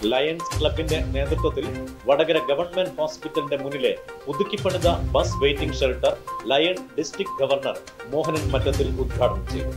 lions ക്ലബിന്റെ നേതൃത്വത്തിൽ Vadakara government ഹോസ്പിറ്റലിന്റെ മുന്നിലെ പുതുക്കിപ്പണിത bus waiting shelter lion district governor Mohanan Mattathil ഉദ്ഘാടനം ചെയ്തു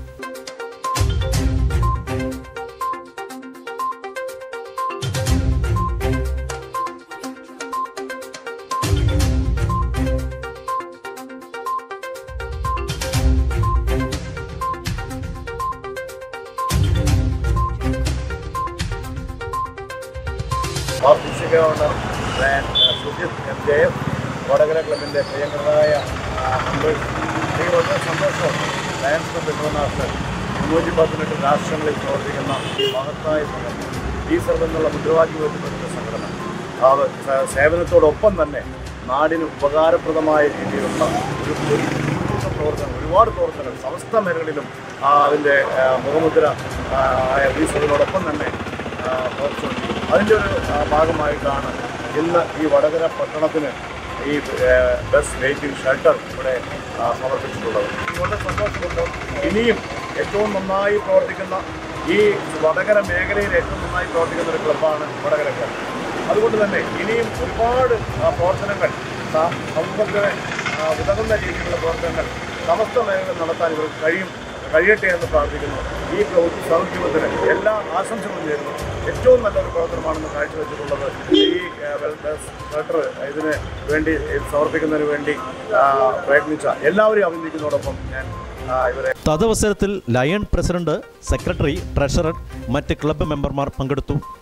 office governor Sujith M J F Vadakara ക്ലബിൻ്റെ പ്രിയങ്കരായ മെമ്പേഴ്സ് എനിക്ക് വളരെ സന്തോഷം ലയൺസ് ക്ലബ് ഇന്റർനാഷണൽ മുന്നൂറ്റി പതിനെട്ട് രാഷ്ട്രങ്ങളിൽ പ്രവർത്തിക്കുന്ന ഈ മഹത്തായ സംഘടന ഈ സർവ് എന്നുള്ള മുദ്രാവാക്യം ഉയർത്തിപ്പെടുന്ന സംഘടന അത് സ- സേവനത്തോടൊപ്പം തന്നെ നാടിന് ഉപകാരപ്രദമായ രീതിയിലുള്ള ഒരു ഒരു കൂട്ടം പ്രവർത്തനം ഒരുപാട് പ്രവർത്തനങ്ങൾ സമസ്ത മേഖലകളിലും ആ, അതിൻ്റെ ആ, മുഖമുദ്ര ആ, ആയ ഈ സർവിനോടൊപ്പം തന്നെ ആ, പ്രവർത്തിച്ചുകൊണ്ടിരിക്കുന്നു അതിൻ്റെ ഒരു ആ, ഭാഗമായിട്ടാണ് ഇന്ന് ഈ വടകര പട്ടണത്തിന് ഈ ഏ, ബസ് വെയിറ്റിംഗ് ഷെൽട്ടർ ഇവിടെ ആ, സമർപ്പിച്ചിട്ടുള്ളത് വളരെ സന്തോഷമുണ്ട് ഇനിയും ഏറ്റവും നന്നായി പ്രവർത്തിക്കുന്ന ഈ വടകര മേഖലയിൽ ഏറ്റവും നന്നായി പ്രവർത്തിക്കുന്ന ഒരു ക്ലബ്ബാണ് വടകര ക്ലബ്ബ് അതുകൊണ്ട് തന്നെ ഇനിയും ഒരുപാട് ആ, പ്രവർത്തനങ്ങൾ സ- സമൂഹത്തിന് ആ, ഉതകുന്ന രീതിയിലുള്ള പ്രവർത്തനങ്ങൾ സമസ്ത മേഖലയിൽ നടത്താൻ ഇവർക്ക് കഴിയും കഴിയട്ടെ എന്ന് പ്രാർത്ഥിക്കുന്നു ഈ പ്രവൃത്തി സൗഖ്യമത്തിന് എല്ലാ ആശംസകളും നേരുന്നു ഏറ്റവും നല്ലൊരു പ്രവർത്തനമാണെന്ന് കാഴ്ചവെച്ചിട്ടുള്ളത് ഈ ആ, വെൽ- ബസ് ഷെൽട്ടർ ഇതിന് വേണ്ടി ഇത് സമർപ്പിക്കുന്നതിന് വേണ്ടി ആ, പ്രയത്നിച്ച എല്ലാവരെയും അഭിനന്ദിക്കുന്നതോടൊപ്പം ഞാൻ ആ, ഇവരെ തദവസരത്തിൽ ലയൺ പ്രസിഡന്റ് സെക്രട്ടറി ട്രഷറർ മറ്റ് ക്ലബ്ബ് മെമ്പർമാർ പങ്കെടുത്തു